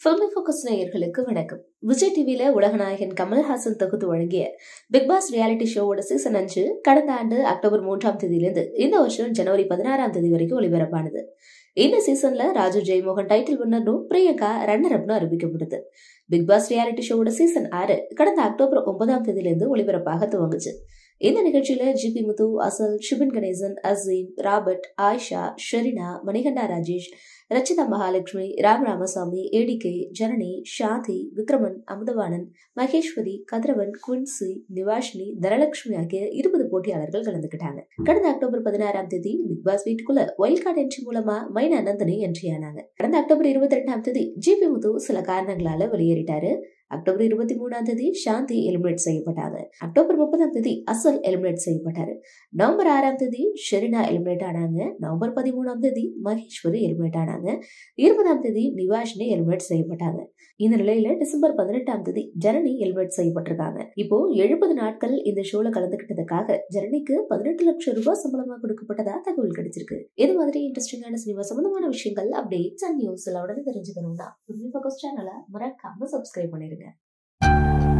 filmi focus நேயர்களுக்கு வணக்கம் விஜய் டிவியில உலகநாயகன் கமல்ஹாசன் தொகுத்து வழங்கிய பிக் பாஸ் ரியாலிட்டி ஷோவோட சீசன் அஞ்சு கடந்த ஆண்டு அக்டோபர் மூன்றாம் தேதியிலிருந்து இந்த வருஷம் ஜனவரி பதினாறாம் தேதி வரைக்கும் ஒளிபரப்பானது இந்த சீசன்ல ராஜு ஜெயமோகன் டைட்டில் வின்னரும் பிரியங்கா ரன்னர் அப்னு அறிவிக்கப்பட்டது பிக் பாஸ் ரியாலிட்டி ஷோவோட சீசன் ஆறு கடந்த அக்டோபர் ஒன்பதாம் தேதியிலிருந்து ஒளிபரப்பாக துவங்குச்சு இந்த நிகழ்ச்சியில GP Muthu Asal Shivin Ganesan Azeem Robert Ayesha Sherina Manikanta Rajesh Rachitha Mahalakshmi Ram Ramasamy ADK Janani Shanthi Vikraman Amudhavanan Maheswari Kathiravan Queency Nivashini Dhanalakshmi ஆகிய இருபது போட்டியாளர்கள் கலந்துக்கிட்டாங்க கடந்த அக்டோபர் பதினாறாம் தேதி பிக் பாஸ் வீட்டுக்குள்ள ஒயில்ட் கார்டு என்ட்ரி மூலமா மைனா நந்தினி என்ட்ரி ஆனாங்க கடந்த அக்டோபர் இருபத்தி ரெண்டாம் தேதி ஜிபி முத்து சில காரணங்களால வெளியேறிட்டாரு அக்டோபர் இருபத்தி மூணாம் தேதி சாந்தி எலிமினேட் செய்யப்பட்டாங்க அக்டோபர் முப்பதாம் தேதி அசல் எலிமினேட் செய்யப்பட்டாரு நவம்பர் ஆறாம் தேதி ஷெரினா எலிமினேட் ஆனாங்க நவம்பர் பதிமூணாம் தேதி மகேஸ்வரி எலிமினேட் ஆனாங்க இருபதாம் தேதி நிவாஷினி எலிமினேட் செய்யப்பட்டாங்க இந்த நிலையில டிசம்பர் பதினெட்டாம் தேதி ஜனனி எலிமினேட் செய்யப்பட்டிருக்காங்க இப்போ எழுபது நாட்கள் இந்த ஷோல கலந்துகிட்டதுக்காக ஜனனிக்கு பதினெட்டு லட்சம் ரூபாய் சம்பளமா கொடுக்கப்பட்டதா தகவல் கிடைச்சிருக்கு இது மாதிரி இன்ட்ரெஸ்டிங்கான சினிமா சம்பந்தமான விஷயங்கள் அப்டேட்ஸ் அண்ட் நியூஸ் எல்லாம் உடனே தெரிஞ்சுக்கணும்னா ஃபோக்கஸ் சேனலை மறக்காம சப்ஸ்கிரைப் பண்ணிருங்க